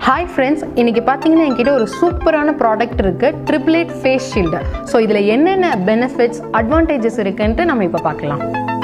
hi friends இன்னைக்கு பார்த்தீங்கன்னா என்கிட்ட ஒரு சூப்பரான ப்ராடக்ட் இருக்கு ட்ரிப்ளேட் ஃபேஸ் ஷீல்டு ஸோ இதில் என்னென்ன பெனிஃபிட்ஸ் அட்வான்டேஜஸ் இருக்குன்ட்டு நம்ம இப்போ பார்க்கலாம்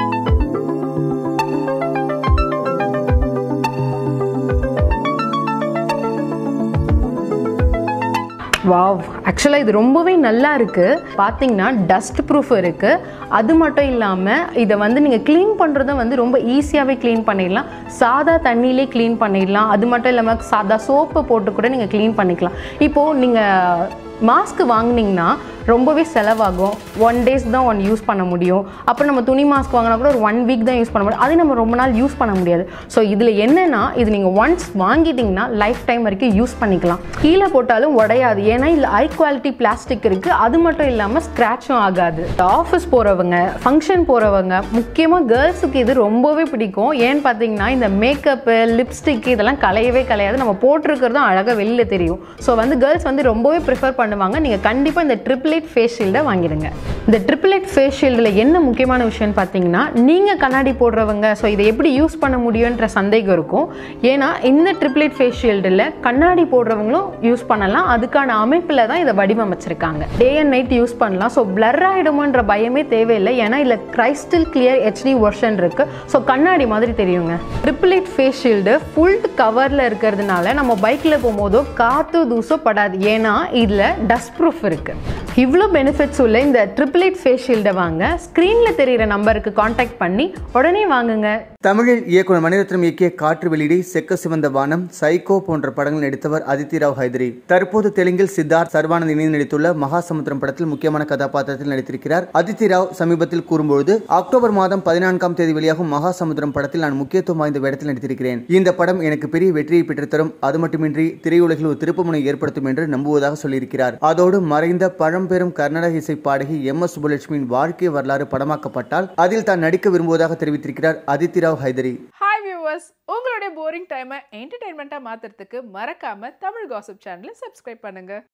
வாவ் ஆக்சுவலாக இது ரொம்பவே நல்லா இருக்குது பார்த்தீங்கன்னா டஸ்ட் ப்ரூஃப் இருக்குது அது மட்டும் இல்லாமல் இதை வந்து நீங்கள் க்ளீன் பண்ணுறதும் வந்து ரொம்ப ஈஸியாகவே க்ளீன் பண்ணிடலாம் சாதா தண்ணியிலே க்ளீன் பண்ணிடலாம் அது மட்டும் இல்லாமல் சாதா சோப்பை போட்டு கூட நீங்கள் க்ளீன் பண்ணிக்கலாம் இப்போது நீங்கள் மாஸ்க் வாங்குனீங்கன்னா ரொம்பவே செலவாகும் ஒன் டேஸ் தான் ஒன் யூஸ் பண்ண முடியும் அப்புறம் நம்ம துணி மாஸ்க் வாங்கினா கூட ஒரு ஒன் வீக் தான் யூஸ் பண்ண முடியும் அதே நம்ம ரொம்ப நாள் யூஸ் பண்ண முடியாது ஸோ இதில் என்னென்னா இது நீங்கள் ஒன்ஸ் வாங்கிட்டீங்கன்னா லைஃப் டைம் வரைக்கும் யூஸ் பண்ணிக்கலாம் கீழே போட்டாலும் உடையாது ஏன்னா இதில் ஹை குவாலிட்டி பிளாஸ்டிக் இருக்குது அது மட்டும் இல்லாமல் ஸ்க்ராட்சும் ஆகாது ஆஃபீஸ் போகிறவங்க ஃபங்க்ஷன் போகிறவங்க முக்கியமாக கேர்ள்ஸுக்கு இது ரொம்பவே பிடிக்கும் ஏன்னு பார்த்தீங்கன்னா இந்த மேக்கப்பு லிப்ஸ்டிக் இதெல்லாம் கலையவே கலையாது நம்ம போட்டிருக்கிறதும் அழகாக வெளியில் தெரியும் ஸோ வந்து கேர்ள்ஸ் வந்து ரொம்பவே ப்ரிஃபர் பண்ணுவாங்க நீங்கள் கண்டிப்பாக இந்த ட்ரிப்ளேட் ஃபேஸ் ஷீல்டை வாங்கிடுங்க இந்த ட்ரிப்ளேட் ஃபேஸ் ஷீல்டில் என்ன முக்கியமான விஷயம்னு பார்த்தீங்கன்னா நீங்கள் கண்ணாடி போடுறவங்க ஸோ இதை எப்படி யூஸ் பண்ண முடியுன்ற சந்தேகம் இருக்கும் ஏன்னா இந்த ட்ரிப்ளேட் ஃபேஸ் ஷீல்டில் கண்ணாடி போடுறவங்களும் யூஸ் பண்ணலாம் அதுக்கான அமைப்பில் தான் இதை வடிவமைச்சிருக்காங்க டே அண்ட் நைட் யூஸ் பண்ணலாம் ஸோ பிளர் ஆகிடுமோன்ற பயமே தேவையில்லை ஏன்னா இதில் கிரைஸ்டல் கிளியர் ஹெச்டி வெர்ஷன் இருக்குது ஸோ கண்ணாடி மாதிரி தெரியுங்க ட்ரிப்ளேட் ஃபேஸ் ஷீல்டு ஃபுல் கவரில் இருக்கிறதுனால நம்ம பைக்கில் போகும்போதோ காற்று தூசோ படாது ஏன்னா இதில் டஸ்ட் ப்ரூஃப் இருக்குது இவ்வளோ பெனிஃபிட்ஸ் உள்ள இந்த ட்ரிப்ளேட் ஃபேஸ் ஷீல்டை வாங்க ஸ்க்ரீனில் தெரிகிற நம்பருக்கு காண்டாக்ட் பண்ணி உடனே வாங்குங்க தமிழில் இயக்குனர் மணிரத்னம் இயக்கிய காற்று வெளியீடு செக்க சிவந்த வானம் சைக்கோ போன்ற படங்கள் நடித்தவர் அதித்தி ராவ் ஹைதரி தற்போது தெலுங்கில் சித்தார்த் சர்வானந்த் இணைந்து நடித்துள்ள மகாசமுத்திரம் படத்தில் முக்கியமான கதாபாத்திரத்தில் நடித்திருக்கிறார் அதித்தி ராவ் சமீபத்தில் கூறும்போது அக்டோபர் மாதம் பதினான்காம் தேதி வெளியாகும் மகாசமுத்திரம் படத்தில் நான் முக்கியத்துவம் வாய்ந்த வேடத்தில் நடித்திருக்கிறேன் இந்த படம் எனக்கு பெரிய வெற்றியை பெற்றுத்தரும் அது மட்டுமின்றி திரையுலகில் ஒரு திருப்புமுனை ஏற்படுத்தும் என்று நம்புவதாக சொல்லியிருக்கிறார் அதோடு மறைந்த பழம்பெரும் கர்நாடக இசை பாடகி எம் எஸ் சுப்புலட்சுமியின் வாழ்க்கை வரலாறு படமாக்கப்பட்டால் அதில் தான் நடிக்க விரும்புவதாக தெரிவித்திருக்கிறார் அதித்தி ராவ் ஹைதரி ஹாய் வியூவர்ஸ் உங்களுடைய போரிங் டைமை என்டர்டைன்மெண்ட்டாக மாற்றுறதுக்கு மறக்காமல் தமிழ் காசிப் சேனலை சப்ஸ்கிரைப் பண்ணுங்கள்